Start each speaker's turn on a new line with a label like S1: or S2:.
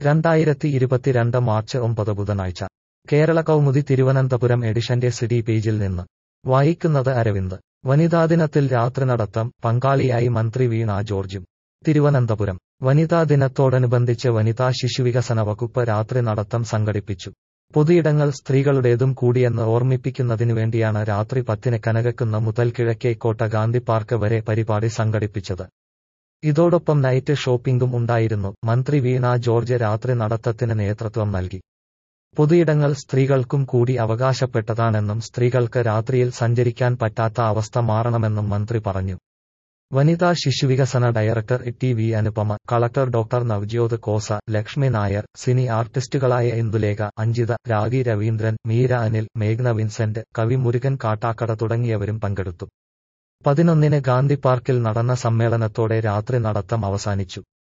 S1: രണ്ടായിരത്തി ഇരുപത്തിരണ്ട് മാർച്ച് ഒമ്പത് ബുധനാഴ്ച കേരള കൗമുദി തിരുവനന്തപുരം എഡിഷന്റെ സിറ്റി പേജിൽ നിന്ന് വായിക്കുന്നത് അരവിന്ദ് വനിതാ ദിനത്തിൽ രാത്രി നടത്തം പങ്കാളിയായി മന്ത്രി വീണ ജോർജും തിരുവനന്തപുരം വനിതാ ദിനത്തോടനുബന്ധിച്ച് വനിതാ ശിശുവികസന വകുപ്പ് രാത്രി നടത്തം സംഘടിപ്പിച്ചു പൊതുയിടങ്ങൾ സ്ത്രീകളുടേതും കൂടിയെന്ന് ഓർമ്മിപ്പിക്കുന്നതിനു വേണ്ടിയാണ് രാത്രി പത്തിന് കനകക്കുന്ന് മുതൽ കിഴക്കേക്കോട്ട ഗാന്ധി പാർക്ക് വരെ പരിപാടി സംഘടിപ്പിച്ചത് ഇതോടൊപ്പം നൈറ്റ് ഷോപ്പിംഗും ഉണ്ടായിരുന്നു മന്ത്രി വീണ ജോർജ് രാത്രി നടത്തത്തിന് നേതൃത്വം നൽകി പൊതുയിടങ്ങൾ സ്ത്രീകൾക്കും കൂടി അവകാശപ്പെട്ടതാണെന്നും സ്ത്രീകൾക്ക് രാത്രിയിൽ സഞ്ചരിക്കാൻ പറ്റാത്ത അവസ്ഥ മാറണമെന്നും മന്ത്രി പറഞ്ഞു വനിതാ ശിശുവികസന director T V Anupama collector doctor Navjot Khosa Lakshmi Nair cine ആർട്ടിസ്റ്റുകളായ ഇന്ദുലേഖ അഞ്ജിത രാഗി രവീന്ദ്രൻ മീര അനിൽ മേഘ്ന വിൻസെന്റ് കവി മുരുകൻ കാട്ടാക്കട തുടങ്ങിയവരും പങ്കെടുത്തു പതിനൊന്നിന് ഗാന്ധി പാർക്കിൽ നടന്ന സമ്മേളനത്തോടെ രാത്രി നടത്തം അവസാനിച്ചു